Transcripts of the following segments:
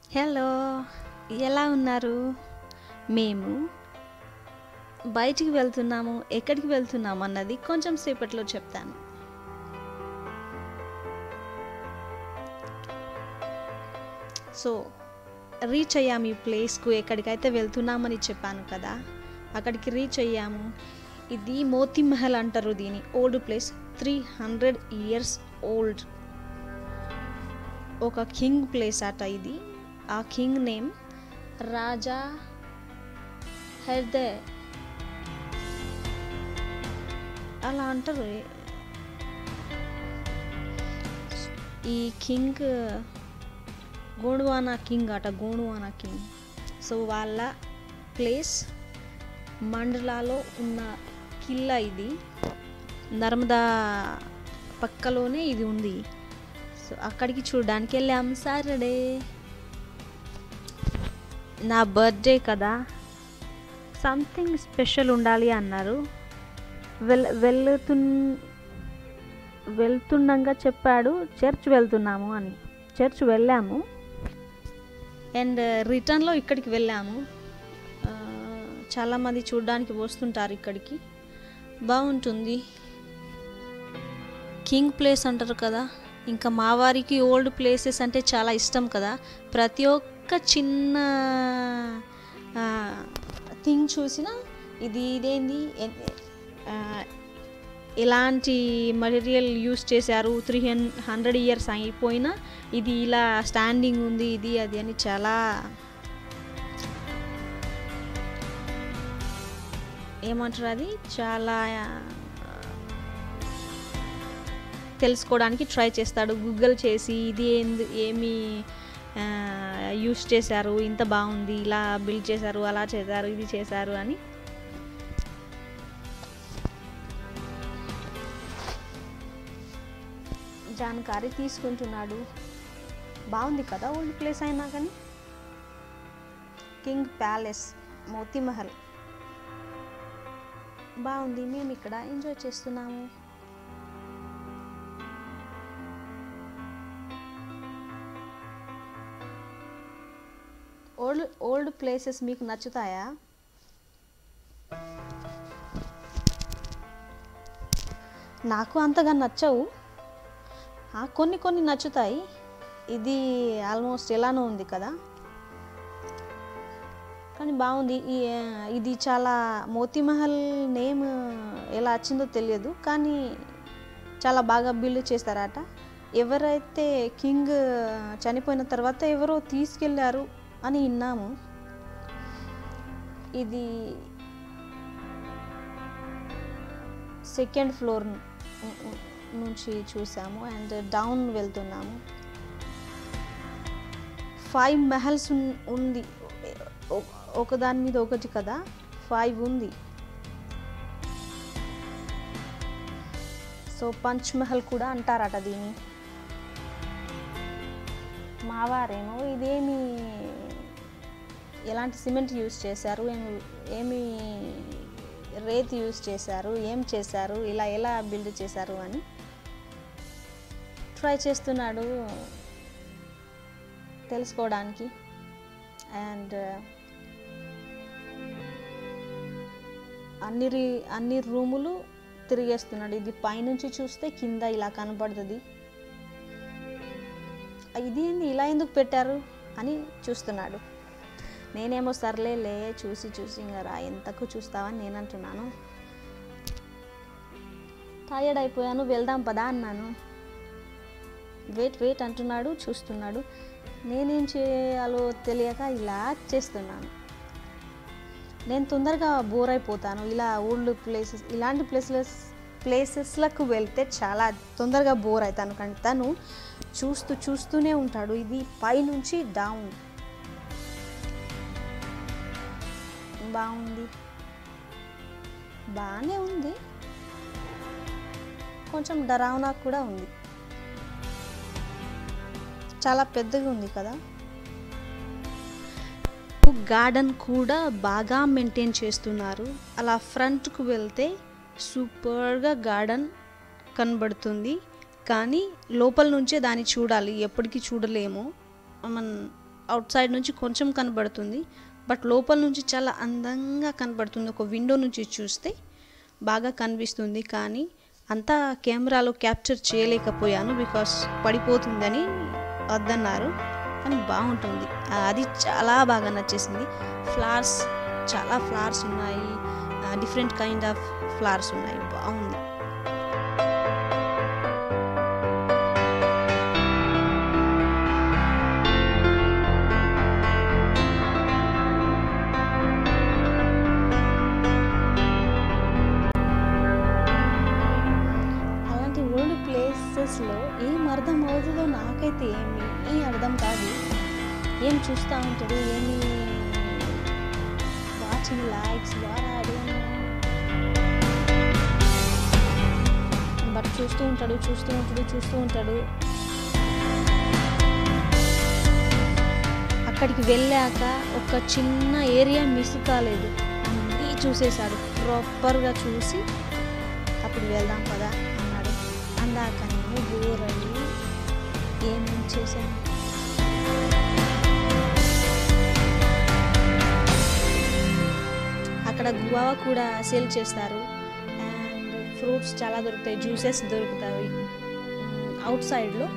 hello ఎలా ఉన్నారు మేము బయటికి వెళ్తున్నాము ఎక్కడికి వెళ్తున్నాము అన్నది కొంచెం సేపట్లో చెప్తాను సో రీచ్ అయ్యాము ఈ ప్లేస్కు ఎక్కడికైతే వెళ్తున్నామని చెప్పాను కదా అక్కడికి రీచ్ అయ్యాము ఇది మోతీ మహల్ అంటారు దీని old place three hundred years old ఒక కింగ్ ప్లేస్ అట ఇది ఆ కింగ్ నేమ్ రాజా హెర్దే అలా అంటారు ఈ కింగ్ గోండువానా కింగ్ అట గోండువానా కింగ్ సో వాళ్ళ ప్లేస్ మండలాలో ఉన్న కిల్లా ఇది నర్మదా పక్కలోనే ఇది ఉంది సో అక్కడికి చూడడానికి వెళ్ళాం సాటర్డే నా బర్త్డే కదా సంథింగ్ స్పెషల్ ఉండాలి అన్నారు వెల్ వెళ్తు వెళ్తుండగా చెప్పాడు చర్చ్ వెళ్తున్నాము అని చర్చ్ వెళ్ళాము అండ్ రిటర్న్లో ఇక్కడికి వెళ్ళాము ఆ, చాలామంది చూడడానికి వస్తుంటారు ఇక్కడికి బాగుంటుంది కింగ్ ప్లేస్ అంటారు కదా ఇంకా మా వారికి ఓల్డ్ ప్లేసెస్ అంటే చాలా ఇష్టం కదా ప్రతి ఒక్క చిన్న థింగ్ చూసినా ఇది ఇదేంది ఎన్- ఆ, ఎలాంటి మటీరియల్ యూస్ చేశారు త్రీ హన్ హండ్రెడ్ ఇయర్స్ అయిపోయినా ఇది ఇలా స్టాండింగ్ ఉంది ఇది అది అని చాలా ఏమంటారు అది చాలా తెలుసుకోవడానికి ట్రై చేస్తాడు గూగుల్ చేసి ఇది ఏంది ఏమి యూస్ చేశారు ఇంత బాగుంది ఇలా బిల్డ్ చేశారు అలా చేశారు ఇది చేశారు అని జానకారి తీసుకుంటున్నాడు బాగుంది కదా ఓల్డ్ ప్లేస్ అయినా కానీ కింగ్ ప్యాలెస్ మోతీ మహల్ బాగుంది మేము ఇక్కడ ఎంజాయ్ చేస్తున్నాము ఓల్డ్ ఓల్డ్ ప్లేసెస్ మీకు నచ్చుతాయా నాకు అంతగా నచ్చవు ఆ, కొన్ని కొన్ని నచ్చుతాయి ఇది ఆల్మోస్ట్ ఎలానో ఉంది కదా కానీ బాగుంది ఈ ఇది చాలా మోతీమహల్ నేమ్ ఎలా వచ్చిందో తెలియదు కానీ చాలా బాగా బిల్డ్ చేస్తారట ఎవరైతే కింగ్ చనిపోయిన తర్వాత ఎవరో తీసుకెళ్ళారు అని విన్నాము ఇది సెకండ్ ఫ్లోర్ నుంచి చూసాము అండ్ డౌన్ వెళ్తున్నాము ఫైవ్ మహల్స్ ఉన్- ఉంది ఒ- ఒకదాని మీద ఒకటి కదా ఫైవ్ ఉంది సో పంచ్ మహల్ కూడా అంటారట దీన్ని మావారేమో ఇదేమి ఎలాంటి సిమెంట్ యూస్ చేశారు ఏమి ఏమి రేతి యూస్ చేశారు ఏం చేశారు ఇలా ఎలా బిల్డ్ చేశారు అని ట్రై చేస్తున్నాడు తెలుసుకోవడానికి అండ్ అన్ని రీ- అన్ని రూములు తిరిగేస్తున్నాడు ఇది పైనుంచి చూస్తే కింద ఇలా కనబడుతుంది ఇది ఏంది ఇలా ఎందుకు పెట్టారు అని చూస్తున్నాడు నేనేమో సర్లే లే చూసి చూసి ఇంకా రా ఎంతకు చూస్తావని నేను అంటున్నాను టయర్డ్ అయిపోయాను వెళ్దాం పదా అన్నాను వెయిట్ వెయిట్ అంటున్నాడు చూస్తున్నాడు నేనేం చేయాలో తెలియక ఇలా చేస్తున్నాను నేను తొందరగా బోర్ అయిపోతాను ఇలా ఓల్డ్ ప్లేసెస్ ఇలాంటి ప్లేసెస్ ప్లేసెస్లకు వెళ్తే చాలా తొందరగా బోర్ అవుతాను కానీ తను చూస్తూ చూస్తూనే ఉంటాడు ఇది పైనుంచి డౌన్ బాగుంది బాగానే ఉంది కొంచెం డరావనా కూడా ఉంది చాలా పెద్దగా ఉంది కదా గార్డెన్ కూడా బాగా మెయింటైన్ చేస్తున్నారు అలా ఫ్రంట్కు వెళ్తే సూపర్గా గార్డెన్ కనబడుతుంది కానీ లోపల నుంచే దాన్ని చూడాలి ఎప్పటికీ చూడలేము మన అవుట్ సైడ్ నుంచి కొంచెం కనబడుతుంది బట్ లోపల నుంచి చాలా అందంగా కనబడుతుంది ఒక విండో నుంచి చూస్తే బాగా కనిపిస్తుంది కానీ అంతా కెమెరాలో క్యాప్చర్ చేయలేకపోయాను బికాస్ పడిపోతుందని వద్దన్నారు కానీ బాగుంటుంది ఆ, అది చాలా బాగా నచ్చేసింది ఫ్లవర్స్ చాలా ఫ్లవర్స్ ఉన్నాయి డిఫరెంట్ కైండ్ ఆఫ్ ఫ్లవర్స్ ఉన్నాయి బాగుంది అలాంటి ఓల్డ్ ప్లేసెస్లో ఏం అర్థం అవుతుందో నాకైతే ఏమి ఏం అర్థం కాదు ఏం చూస్తూ ఉంటాడు ఏమి వాచింగ్ లైక్స్ ద్వారా బట్ చూస్తూ ఉంటాడు చూస్తూ ఉంటాడు చూస్తూ ఉంటాడు అక్కడికి వెళ్ళాక ఒక చిన్న ఏరియా మిస్ కాలేదు అన్నీ చూసేశాడు ప్రాపర్గా చూసి అప్పుడు వెళ్దాం కదా అన్నాడు అందాక నేను బోర్ అయ్యి ఏమేం చేశాను అక్కడ గువావా కూడా సేల్ చేస్తారు అండ్ ఫ్రూట్స్ చాలా దొరుకుతాయి జ్యూసెస్ దొరుకుతాయి అవుట్ సైడ్లో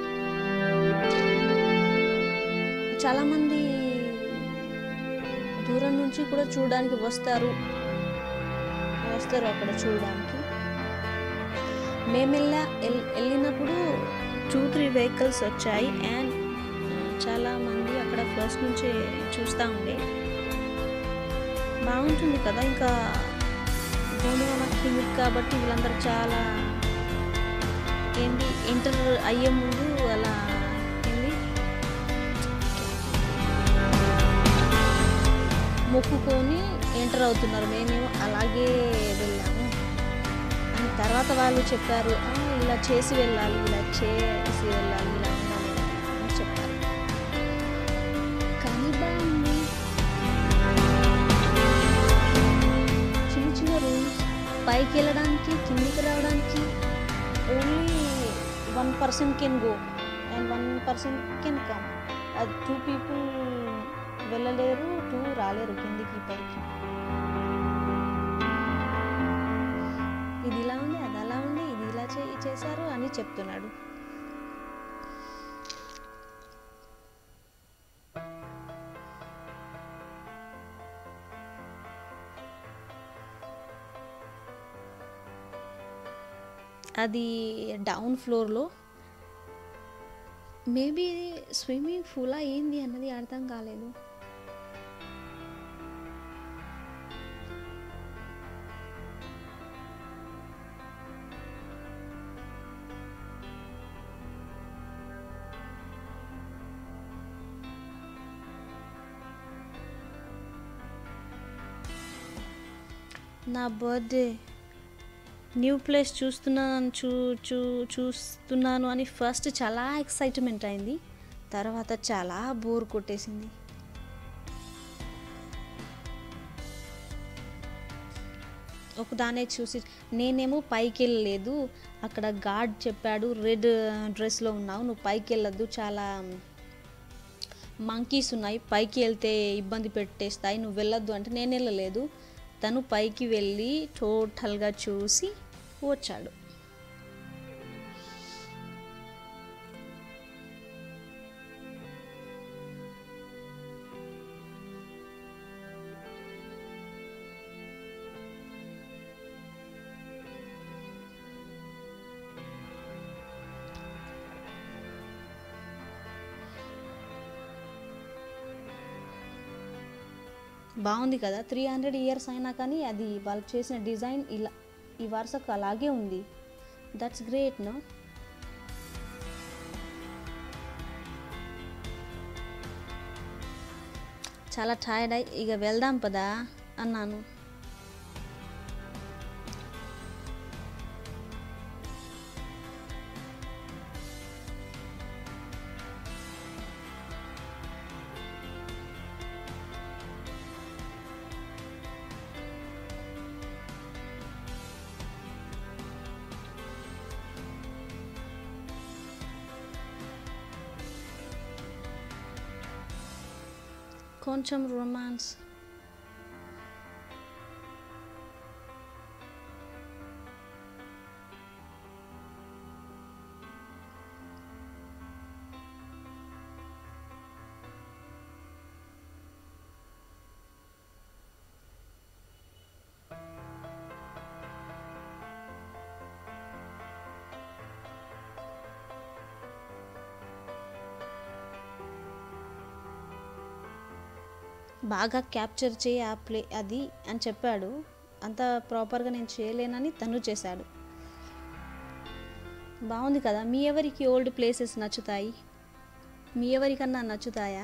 చాలామంది దూరం నుంచి కూడా చూడడానికి వస్తారు వస్తారు అక్కడ చూడడానికి మేము వెళ్ళా ఎల్- వెళ్ళినప్పుడు టూ త్రీ వెహికల్స్ వచ్చాయి అండ్ చాలా మంది అక్కడ ఫస్ట్ నుంచి చూస్తూ ఉండే బాగుంటుంది కదా ఇంకా గోండవాన క్లినిక్ కాబట్టి వీళ్ళందరూ చాలా ఏంటి ఎంటర్ అయ్యే ముందు అలా ఏంటి మొక్కుకొని ఎంటర్ అవుతున్నారు మేమేమో అలాగే వెళ్ళాము అండ్ తర్వాత వాళ్ళు చెప్పారు "ఆ, ఇలా చేసి వెళ్ళాలి ఇలా చేసి వెళ్ళాలి ఇలా ఉండాలి అని చెప్పారు కానీ బాగుంది చిన్న చిన్న రూమ్స్ పైకి వెళ్ళడానికి కిందికి రావడానికి only one person can go and one person can come అది టూ పీపుల్ వెళ్ళలేరు టూ రాలేరు కిందికి పైకి ఇది ఇలా ఉంది అది అలా ఉంది ఇది ఇలా చే చేశారు అని చెప్తున్నాడు అది డౌన్ ఫ్లోర్లో మేబీ స్విమ్మింగ్ పూలా ఏంది అన్నది అర్థం కాలేదు నా బర్త్డే న్యూ ప్లేస్ చూస్తున్నాను చూ చూ చూస్తున్నాను అని ఫస్ట్ చాలా ఎక్సైట్మెంట్ అయింది తర్వాత చాలా బోర్ కొట్టేసింది ఒకదానే చూసి నేనేమో పైకి వెళ్ళలేదు అక్కడ గార్డ్ చెప్పాడు రెడ్ డ్రెస్లో ఉన్నావు నువ్వు పైకి వెళ్ళొద్దు చాలా మంకీస్ ఉన్నాయి పైకి వెళ్తే ఇబ్బంది పెట్టేస్తాయి నువ్వు వెళ్ళొద్దు అంటే నేను వెళ్ళలేదు తను పైకి వెళ్ళి టోటల్గా చూసి వచ్చాడు బాగుంది కదా త్రీ హండ్రెడ్ ఇయర్స్ అయినా కానీ అది వాళ్ళు చేసిన డిజైన్ ఇలా ఈ వరుసకు అలాగే ఉంది దట్స్ గ్రేట్ నో చాలా టైర్డ్ అయి ఇక వెళ్దాం పదా అన్నాను కొంచెం రొమాన్స్ బాగా క్యాప్చర్ చేయి ఆ ప్లే అది అని చెప్పాడు అంత ప్రాపర్గా నేను చేయలేనని తను చేశాడు బాగుంది కదా మీ ఎవరికి ఓల్డ్ ప్లేసెస్ నచ్చుతాయి మీ ఎవరికన్నా నచ్చుతాయా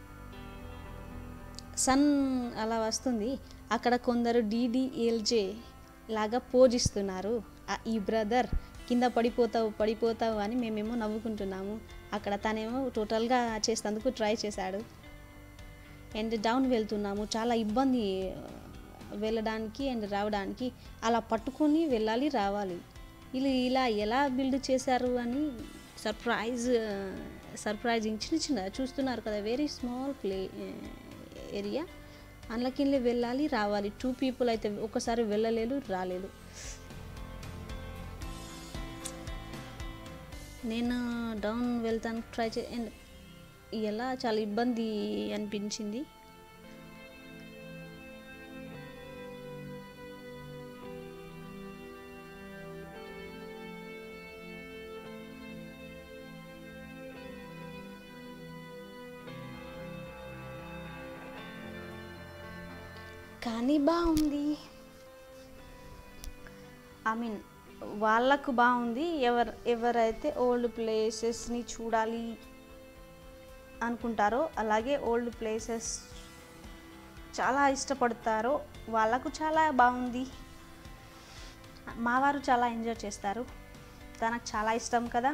సన్ అలా వస్తుంది అక్కడ కొందరు డీడీఎల్జే లాగా పోజిస్తున్నారు ఆ- ఈ బ్రదర్ కింద పడిపోతావు పడిపోతావు అని మేమేమో నవ్వుకుంటున్నాము అక్కడ తనేమో టోటల్గా చేసేందుకు ట్రై చేశాడు అండ్ డౌన్ వెళ్తున్నాము చాలా ఇబ్బంది ఆ, వెళ్ళడానికి అండ్ రావడానికి అలా పట్టుకొని వెళ్ళాలి రావాలి వీళ్ళు ఇలా ఎలా బిల్డ్ చేశారు అని సర్ప్రైజ్ సర్ప్రైజింగ్ చిన్న చిన్న చూస్తున్నారు కదా వెరీ స్మాల్ ప్లే ఏరియా అందులోకి వెళ్ళి వెళ్ళాలి రావాలి టూ పీపుల్ అయితే ఒకసారి వెళ్ళలేరు రాలేదు నేను డౌన్ వెళ్తాను ట్రై చే అండ్ ఎలా చాలా ఇబ్బంది అనిపించింది కానీ బాగుంది ఐ మీన్ వాళ్ళకు బాగుంది ఎవరు ఎవరైతే ఓల్డ్ ప్లేసెస్ని చూడాలి అనుకుంటారో అలాగే ఓల్డ్ ప్లేసెస్ చాలా ఇష్టపడతారో వాళ్ళకు చాలా బాగుంది మా వారు చాలా ఎంజాయ్ చేస్తారు తనకు చాలా ఇష్టం కదా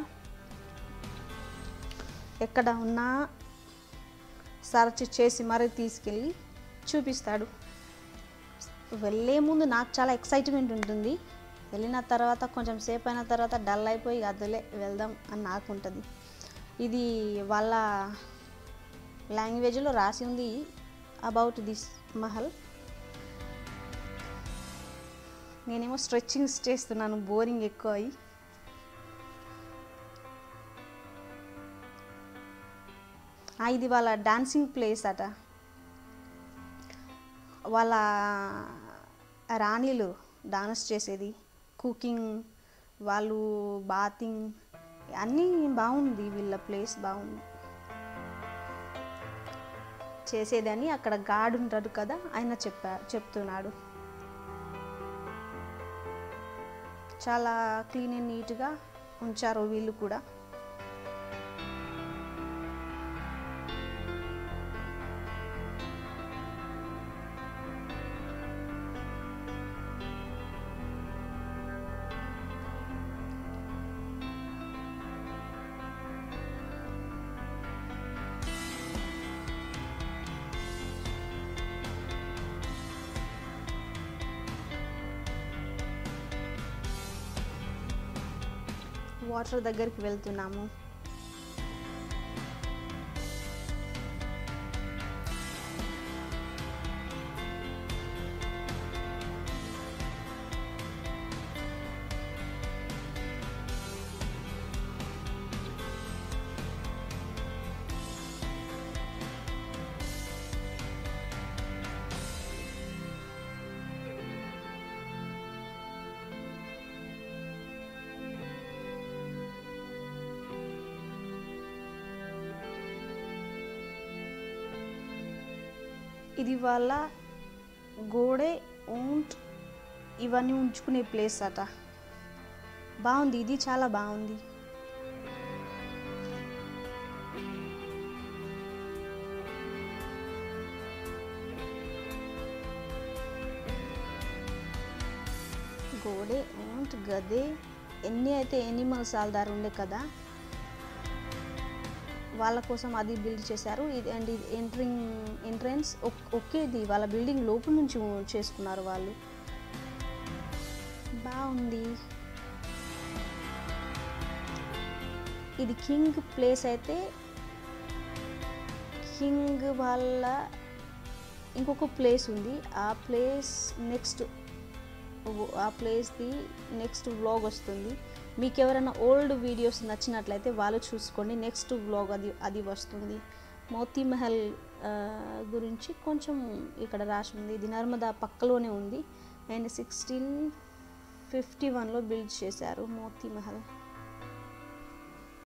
ఎక్కడ ఉన్నా సర్చ్ చేసి మరీ తీసుకెళ్ళి చూపిస్తాడు వెళ్ళే ముందు నాకు చాలా ఎక్సైట్మెంట్ ఉంటుంది వెళ్ళిన తర్వాత కొంచెం సేపు అయిన తర్వాత డల్ అయిపోయి అదిలే వెళ్దాం అని నాకు ఉంటుంది ఇది వాళ్ళ లాంగ్వేజ్లో రాసి ఉంది అబౌట్ దిస్ మహల్ నేనేమో స్ట్రెచ్చింగ్స్ చేస్తున్నాను బోరింగ్ ఎక్కువ అయ్యి ఆ, ఇది వాళ్ళ డాన్సింగ్ ప్లేస్ అట వాళ్ళ రాణిలు డాన్స్ చేసేది కుకింగ్ వాళ్ళు బాతింగ్ అన్నీ బాగుంది వీళ్ళ ప్లేస్ బాగుంది చేసేదని అక్కడ గాడ్ ఉంటాడు కదా ఆయన చెప్పా చెప్తున్నాడు చాలా క్లీన్ అండ్ నీట్గా ఉంచారు వీళ్ళు కూడా వాటర్ దగ్గరికి వెళ్తున్నాము ఇది వాళ్ళ గోడే ఊంట్ ఇవన్నీ ఉంచుకునే ప్లేస్ అట బాగుంది ఇది చాలా బాగుంది గోడే ఊంట్ గదే ఎన్ని అయితే ఎనిమల్స్ ఆల్దారు ఉండే కదా వాళ్ళ కోసం అది బిల్డ్ చేశారు ఇది అండ్ ఇది ఎంట్రింగ్ ఎంట్రన్స్ ఒకేది వాళ్ళ బిల్డింగ్ లోపల నుంచి చేసుకున్నారు వాళ్ళు బాగుంది ఇది కింగ్ ప్లేస్ అయితే కింగ్ వాళ్ళ ఇంకొక ప్లేస్ ఉంది ఆ ప్లేస్ నెక్స్ట్ ఆ ప్లేస్ది నెక్స్ట్ వ్లాగ్ వస్తుంది మీకు ఎవరైనా ఓల్డ్ వీడియోస్ నచ్చినట్లయితే వాళ్ళు చూసుకోండి నెక్స్ట్ వ్లాగ్ అది అది వస్తుంది మోతీ మహల్ ఆ, గురించి కొంచెం ఇక్కడ రాసి ఉంది ఇది నర్మదా పక్కలోనే ఉంది అండ్ సిక్స్టీన్ ఫిఫ్టీ వన్లో బిల్డ్ చేశారు మోతీ మహల్